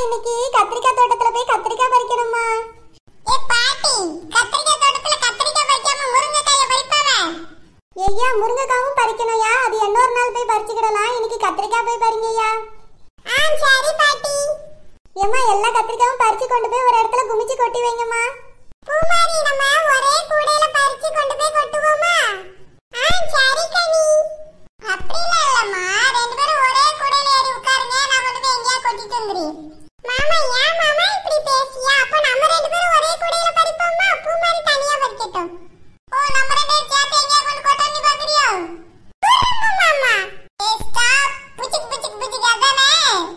இன்னைக்கு கத்திரிக்காய் தோட்டத்துல போய் கத்திரிக்காய் பறிக்கணுமா ஏ பாட்டி கத்திரிக்காய் தோட்டத்துல கத்திரிக்காய் பறிக்காம முருங்கைக்காய பறிப்பாவ ஐயா முருங்கைக்காவும் பறிக்கணும்யா அது இன்னொரு நாள் போய் பறிச்சுக்கிடலாம் இன்னைக்கு கத்திரிக்காய் போய் பறிங்கய்யா ஆ சரி பாட்டி ஏம்மா எல்லா கத்திரிக்காயும் பறிச்சு கொண்டு போய் ஒரு இடத்துல குமிச்சு கொட்டி வைங்கம்மா பூமாரி நம்ம ஒரே கூடையில பறிச்சு கொண்டு போய் கொட்டுவோமா ஆ சரி கனி அப்படிலாம் இல்லம்மா ரெண்டு பேரும் ஒரே கூடையில ஏறி உட்காருங்க நான் கொண்டு போய் எங்கேயா கொட்டிட்டு வந்துடுறேன் மாமா ஏன் மாமா இப்படி பேசியா அப்ப நம்ம ரெண்டு பேரும் ஒரே கூடையில பறிப்போமா பூமாரி தனியா பறிக்கட்டும் ஓ நம்ம ரெண்டு பேரும் சேர்த்து எங்கேயா கொண்டு கொட்டோன்னு பாக்குறியோ மாமா ஏ ஸ்டாப் புச்சுக்கு புச்சுக்கு புச்சுக்கு அதானே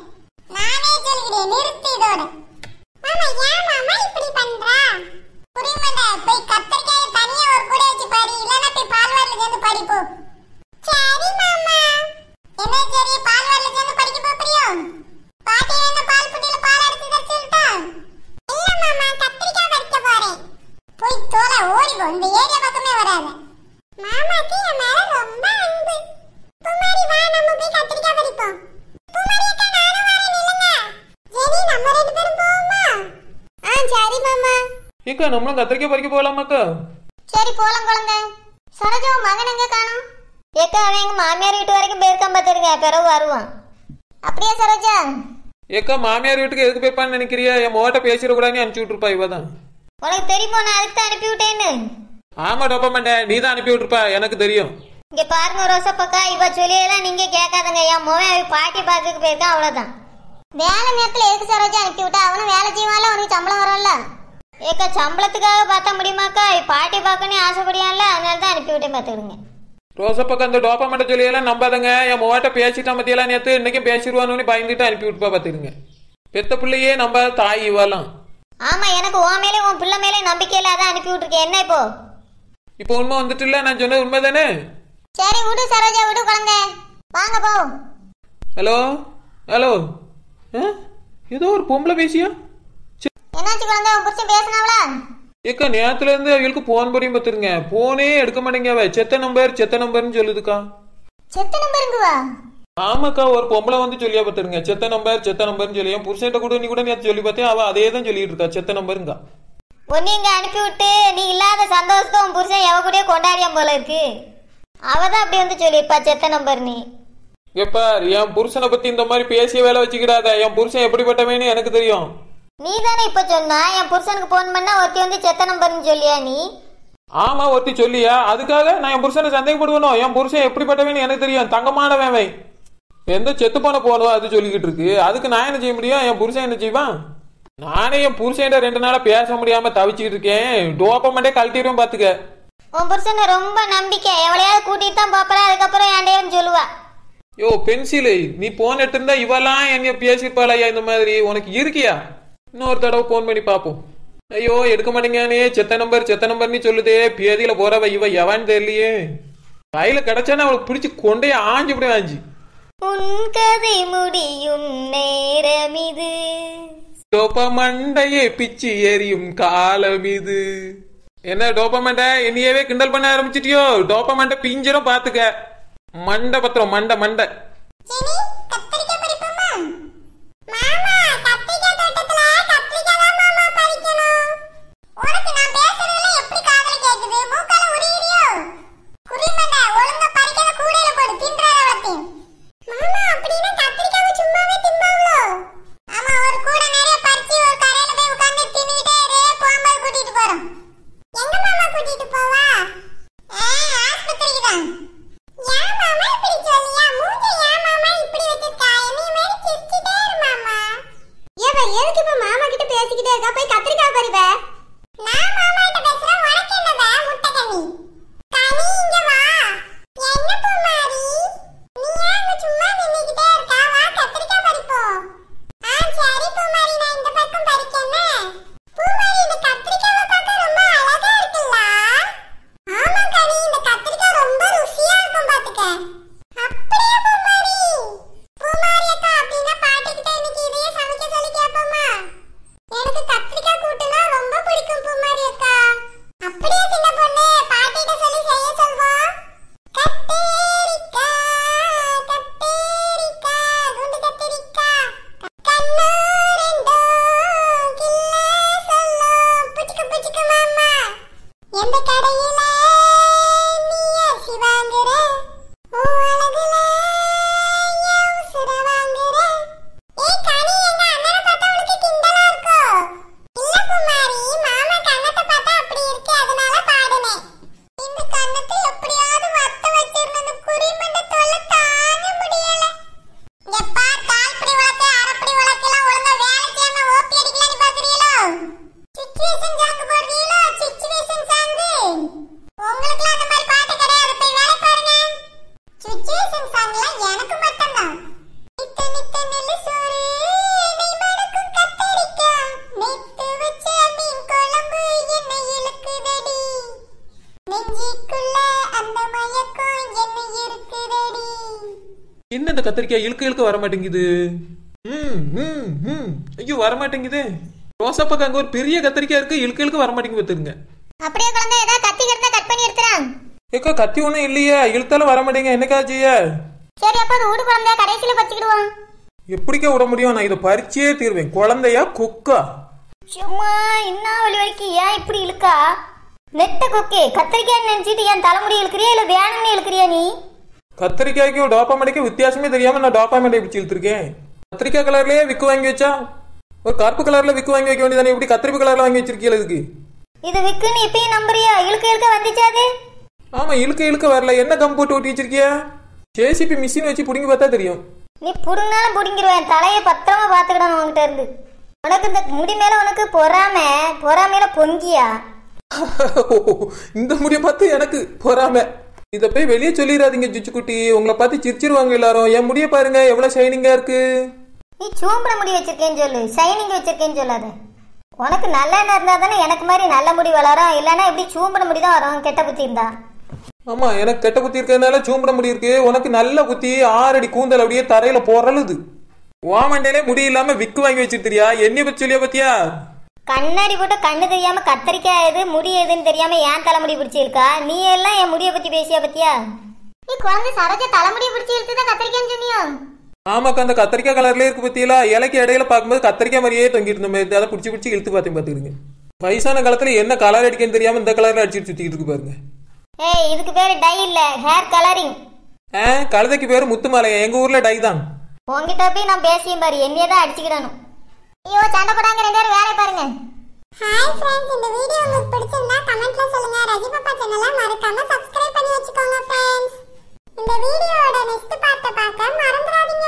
நானே சொல்கிறேன் நிறுத்து இதோட மாமா ஏன் மாமா இப்படி பண்றா புரியமாட்டா போய் கத்தரிக்காய தனியா ஒரு கூட வச்சு பாரு இல்லனா போய் பால்வாடில சேர்ந்து படிப்போ சரி மாமா என்ன சரி பால்வாடில சேர்ந்து படிக்க போறியோ பாட்டி என்ன பால் புட்டியில பால் எடுத்து தரச்சுட்டா இல்ல மாமா கத்திரிக்காய் பறிக்க போறேன் போய் தோல ஓடி போ இந்த ஏரியா பக்கமே வராத மாமாக்கு என் மேல ரொம்ப அன்பு குமாரி வா நம்ம போய் கத்திரிக்காய் பறிப்போம் குமாரி அக்கா நானும் வரேன் நில்லுங்க சரி நம்ம ரெண்டு பேரும் போவோமா ஆ சரி மாமா ஏக்கா நம்மளும் கத்திரிக்காய் பறிக்க போகலாமாக்கா சரி போலாம் குழந்தை சரோஜா உன் மகன் எங்க காணும் ஏக்கா அவன் எங்க மாமியார் வீட்டு வரைக்கும் போயிருக்கான் பார்த்துருங்க பிறகு வருவான் அப்படியா சரோஜா ஏக்கா மாமியார் வீட்டுக்கு எதுக்கு போய்ப்பான்னு நினைக்கிறியா என் மோட்ட பேசிடக்கூடாதுன்னு அனுப்பிச்சு விட்டுருப்பா இவ தான் உனக்கு தெரியுமோ நான் அதுக்கு தான் அனுப்பி விட்டேன்னு ஆமா டோப்பா மாட்டேன் நீ தான் அனுப்பி விட்டுருப்பா எனக்கு தெரியும் இங்க பாருங்க ரோசப்பக்கா இவ சொல்லியெல்லாம் நீங்க கேட்காதங்க என் மோவன் அவ பாட்டி பார்க்கறதுக்கு போயிருக்கான் அவ்வளவுதான் வேலை நேரத்துல எதுக்கு சரோஜா அனுப்பி விட்டா அவனும் வேலை செய்வான்ல அவனுக்கு சம்பளம் வரும்ல ஏக்கா சம்பளத்துக்காக பார்த்தா முடியுமாக்கா இவ பாட்டி பார்க்கணும் ஆசைப்படியான்ல அதனால தான் அனுப்பி விட்டேன் பார்த்துக்கிடுங்க ரோசா பக்கம் அந்த டோப்பா மாட்ட சொல்லியெல்லாம் நம்பாதங்க என் மோட்ட பேசிட்டான் பத்தியெல்லாம் நேற்று இன்னைக்கும் பேசிடுவானு பயந்துட்டு அனுப்பி விட்டுப்பா பார்த்துருங்க பெத்த பிள்ளையே நம்பாத தாய் இவெல்லாம் ஆமா எனக்கு உன் மேலே உன் பிள்ளை மேலே நம்பிக்கை இல்ல அதான் அனுப்பி விட்டுருக்கேன் என்ன இப்போ இப்போ உண்மை வந்துட்டு இல்ல நான் சொன்னது உண்மை தானே சரி விடு சரோஜா விடு குழந்தை வாங்க போ ஹலோ ஹலோ ஆ? ஏதோ ஒரு பொம்பளை பேசியா ச்சே, என்னாச்சு குழந்தை உன் புருஷன் பேசினாவளா ஏக்கா நேரத்துல இருந்து அவங்களுக்கு போன் படியும் பார்த்துருங்க போனே எடுக்க மாட்டேங்க அவ செத்த நம்பர் செத்த நம்பர்னு சொல்லுதுக்கா செத்த நம்பருங்குவா ஆமாக்கா ஒரு பொம்பளை வந்து சொல்லியா பார்த்துருங்க செத்த நம்பர் செத்த நம்பர்னு சொல்லி என் புருஷன்ட்ட கூட நீ கூட நேற்று சொல்லி பார்த்தேன் அவ அதே தான் சொல்லிட்டு இருக்கா செத்த நம்பருங்கா ஒன்னு இங்க அனுப்பி விட்டு நீ இல்லாத சந்தோஷத்தை உன் புருஷன் எவ கூடயே கொண்டாடியான் போல இருக்கு அவ தான் அப்படி வந்து சொல்லிப்பா செத்த நம்பர் நீ ஏப்பார் என் புருஷனை பத்தி இந்த மாதிரி பேசிய வேலை வச்சுக்கிடாத என் புருஷன் எப்படிப்பட்டவன்னு எனக்கு தெரியும் நீ தானே இப்ப சொன்னா என் புருஷனுக்கு போன் பண்ணா ஒருத்தி வந்து செத்த நம்பர்னு சொல்லியா நீ ஆமா ஒருத்தி சொல்லியா அதுக்காக நான் என் புருஷனை சந்தேகப்படுவனும் என் புருஷன் எப்படிப்பட்டவன்னு எனக்கு தெரியும் தங்கமானவன் அவன். எந்த செத்து போன போனவோ அது சொல்லிக்கிட்டு இருக்கு அதுக்கு நான் என்ன செய்ய முடியும் என் புருஷன் என்ன செய்வான் நானே என் புருஷன்ட்ட ரெண்டு நாளா பேச முடியாம தவிச்சுக்கிட்டு இருக்கேன் டோப்பமெண்டே கழட்டிடுவேன் பாத்துக்க உன் புருஷனை ரொம்ப நம்பிக்கை எவளையாவது கூட்டிட்டு தான் பாப்பறா அதுக்கப்புறம் என்கிட்டயும் சொல்லுவா யோ பென்சிலு நீ போன் எடுத்திருந்தா இவெல்லாம் என்ன பேசிருப்பாளையா இந்த மாதிரி உனக்கு இருக்கியா இன்னொரு தடவை போன் பண்ணி பாப்போம் ஐயோ எடுக்க மாட்டேங்கானே செத்த நம்பர் செத்த நம்பர்னு சொல்லுதே பேதியில போறவ இவ எவான்னு தெரியலையே கையில கிடைச்சானே அவளுக்கு பிடிச்சி கொண்டே ஆஞ்சு இப்படி ஆஞ்சு உன் கதை முடியும் நேரம் இது டோப்ப மண்டையே பிச்சு எரியும் காலம் இது என்ன டோப்பமண்ட என்னையவே கிண்டல் பண்ண ஆரம்பிச்சிட்டியோ டோப்பமண்ட பிஞ்சிரும் பாத்துக்க மண்டை பத்திரம் மண்டை மண்டை சரி கத்திரிக்காய் பறிப்போமா மாமா கத்திரிக்காய் தோட்டத்துல கத்திரிக்காய் தான் மாமா பறிக்கணும் உனக்கு நான் பேசுறதுல எப்படி காதுல கேக்குது மூக்கால உரியிறியோ குறிமண்ட ஒழுங்கா பறிக்காத கூடையில போடு தின்றாத வளர்த்தேன் மாமா அப்படின்னா கத்திரிக்காய் சும்மாவே திம்பாவளோ ஆமா ஒரு கூடை நிறைய பறிச்சு ஒரு கரையில போய் உட்கார்ந்து தின்னுகிட்டே இரு போகும்போது கூட்டிட்டு போறோம் எங்க மாமா கூட்டிட்டு போவா ஆ ஆஸ்பத்திரிக்கு தான் ஏன் மாமா இப்படி சொல்லியா மூஞ்ச ஏன் மாமா இப்படி இந்த கத்திரிக்காய் இழுக்க இழுக்க வர மாட்டேங்குது ம் ம் ம் ஐயோ வர மாட்டேங்குது ரோசாப்பாக்கு அங்க ஒரு பெரிய கத்திரிக்காய் இருக்கு இழுக்க இழுக்க வர மாட்டேங்குது பார்த்துருங்க அப்படியே குழந்தை ஏதாவது கத்தி கிடந்தா கட் பண்ணி எடுத்துறான் ஏக்கா கத்தி ஒன்றும் இல்லையே இழுத்தாலும் வர மாட்டேங்க என்னக்கா செய்ய சரி அப்ப அது ஊடு குழந்தை கடைசியில பச்சிக்கிடுவான் எப்படிக்கா விட முடியும் நான் இதை பறிச்சே தீர்வேன் குழந்தையா குக்கா சும்மா என்ன வழி வரைக்கும் ஏன் இப்படி இழுக்கா நெட்ட கொக்கே கத்திரிக்காய் நினைச்சிட்டு என் தலைமுடி இழுக்கிறியா இல்ல வேணும்னு இழுக்கிறியா நீ கத்திரிக்காய்க்கும் டோப்பாமெடிக்கும் வித்தியாசமே தெரியாம நான் டோப்பாமெண்டை பிடிச்சி இழுத்துருக்கேன் கத்திரிக்காய் கலர்லயே விக்கு வாங்கி வச்சா ஒரு கருப்பு கலர்ல விக்கு வாங்கி வைக்க வேண்டியதானே இப்படி கத்திரிப்பு கலர்ல வாங்கி வச்சிருக்கீல இதுக்கு இது விக்குன்னு இப்பயும் நம்புறியா இழுக்க இழுக்க வந்துச்சாது ஆமா இழுக்க இழுக்க வரல என்ன கம் போட்டு ஒட்டி வச்சிருக்கியா ஜேசிபி மிஷின் வச்சு புடிங்கி பார்த்தா தெரியும் நீ புடுங்கினாலும் புடுங்கிடுவேன் தலையை பத்திரமா பாத்துக்கிடணும் உன்கிட்ட இருந்து உனக்கு இந்த முடி மேல உனக்கு பொறாம பொறாமையில பொங்கியா இந்த முடிய பார்த்து எனக்கு பொறாம இத போய் வெளியே சொல்லிடாதீங்க ஜுச்சுக்குட்டி உங்களை பார்த்து சிரிச்சிருவாங்க எல்லாரும் என் முடிய பாருங்க எவ்வளவு ஷைனிங்கா இருக்கு நீ சூம்பட முடி வச்சிருக்கேன்னு சொல்லு ஷைனிங் வச்சிருக்கேன்னு சொல்லாத உனக்கு நல்ல எண்ணம் இருந்தா தானே எனக்கு மாதிரி நல்ல முடி வளரும் இல்லைன்னா இப்படி சூம்பட முடி தான் வரும் கெட்ட புத்தி இருந்தா ஆமா எனக்கு கெட்ட புத்தி இருக்கிறதுனால சூம்பிட முடி இருக்கு உனக்கு நல்ல புத்தி ஆறடி கூந்தல் அப்படியே தரையில போறழுது ஓமண்டையிலே முடி இல்லாம விக்கு வாங்கி வச்சிருக்கியா என்னைய பத்தி சொல்லியா பத்தியா கண்ணாடி போட்டு கண்ணு தெரியாம கத்தரிக்காய் எது முடி எதுன்னு தெரியாம ஏன் தலைமுடி பிடிச்சிருக்கா நீ எல்லாம் என் முடிய பத்தி பேசியா பத்தியா நீ குழந்தை சரோஜா தலைமுடிய பிடிச்சி இழுத்துதான் கத்திரிக்காய்ன்னு சொன்னியோ ஆமாக்கா அந்த கத்திரிக்காய் கலர்லயே இருக்கு பத்தியலா இலைக்கு இடையில பார்க்கும்போது கத்திரிக்காய் மாதிரியே தொங்கிட்டு இருந்த மாதிரி அதை பிடிச்சி பிடிச்சி இழுத்து பார்த்தேன் பாத்துக்கிடுங்க வயசான காலத்துல என்ன கலர் அடிக்கன்னு தெரியாம இந்த கலர்ல அடிச்சுட்டு சுத்திட்டு இருக்கு பாருங்க ஏய் இதுக்கு பேரு டை இல்ல ஹேர் கலரிங் ஆ கழுதைக்கு பேரு முத்துமாலையா எங்க ஊர்ல டை தான் உங்ககிட்ட போய் நான் பேசியும் பாரு என்னையே தான் அடிச்சுக்கிடணும் ஐயோ சண்டை போடாங்க ரெண்டு பேரும் வேலையை பாருங்க ஹாய் ஃப்ரெண்ட்ஸ் இந்த வீடியோ உங்களுக்கு பிடிச்சிருந்தா கமெண்ட்ல சொல்லுங்க ரஜி பாப்பா சேனலை மறக்காம சப்ஸ்கிரைப் பண்ணி வச்சுக்கோங்க ஃப்ரெண்ட்ஸ் இந்த வீடியோவோட நெக்ஸ்ட் பார்ட்ட பார்க்க மறந்துடாதீங்க